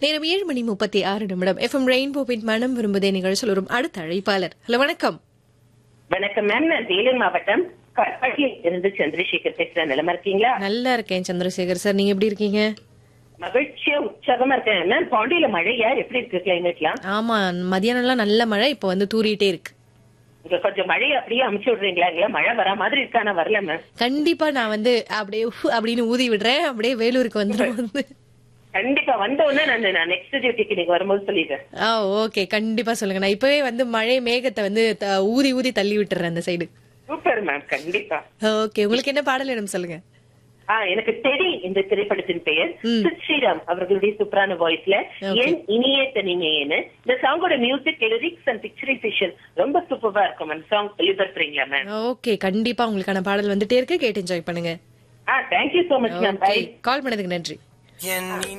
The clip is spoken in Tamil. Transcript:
நேரம் ஏழு மணி முப்பத்தி ஆறு நிமிடம் எஃப்எம் ரெயின்போவின் மனம் விரும்புதே நிகழ்ச்சியில் வரும் அடுத்த அழைப்பாளர் ஹலோ வணக்கம் வணக்கம் மேம் நான் வேலூர் மாவட்டம் கட்பாடியில் இருந்து சந்திரசேகர் பேசுறேன் நிலமா இருக்கீங்களா நல்லா இருக்கேன் சந்திரசேகர் சார் நீங்க எப்படி இருக்கீங்க மகிழ்ச்சியா உற்சாகமா இருக்கேன் மேம் பாண்டியில மழையா எப்படி இருக்கு கிளைமேட்லாம் ஆமா மதியானம்லாம் நல்ல மழை இப்ப வந்து தூறிட்டே இருக்கு இங்க கொஞ்சம் மழை அப்படியே அமுச்சு விடுறீங்களா இல்ல மழை வர மாதிரி இருக்கா நான் வரல மேம் கண்டிப்பா நான் வந்து அப்படியே உஃப் அப்படின்னு ஊதி விடுறேன் அப்படியே வேலூருக்கு வந்துடும் வந்து கண்டிப்பா வந்த உடனே நான் நான் நெக்ஸ்ட் டியூட்டிக்கு நீங்க வரும்போது சொல்லிடுறேன் ஆ ஓகே கண்டிப்பா சொல்லுங்க நான் இப்பவே வந்து மழை மேகத்தை வந்து த- ஊதி ஊதி தள்ளி விட்டுறேன் அந்த சைடு சூப்பர் மேம் கண்டிப்பா ஓகே உங்களுக்கு என்ன பாடல் வேணும் சொல்லுங்க ஆ எனக்கு தெரி இந்த திரைப்படத்தின் பெயர் ம். சித் ஸ்ரீராம் அவர்களுடைய சூப்பரான வாய்ஸ்ல Okay. என் இனிய தனிமையேன்னு இந்த சாங்கோட மியூசிக் லிரிக்ஸ் அண்ட் பிக்சரைசேஷன் ரொம்ப சூப்பரா இருக்கும் மேம் சாங் ஒளிபரப்புறீங்களா மேம் ஓகே கண்டிப்பா உங்களுக்கான பாடல் வந்துட்டே இருக்கு கேட்டு என்ஜாய் பண்ணுங்க ஆ thank you so much ma'am bye call பண்ணதுக்கு நன்றி என்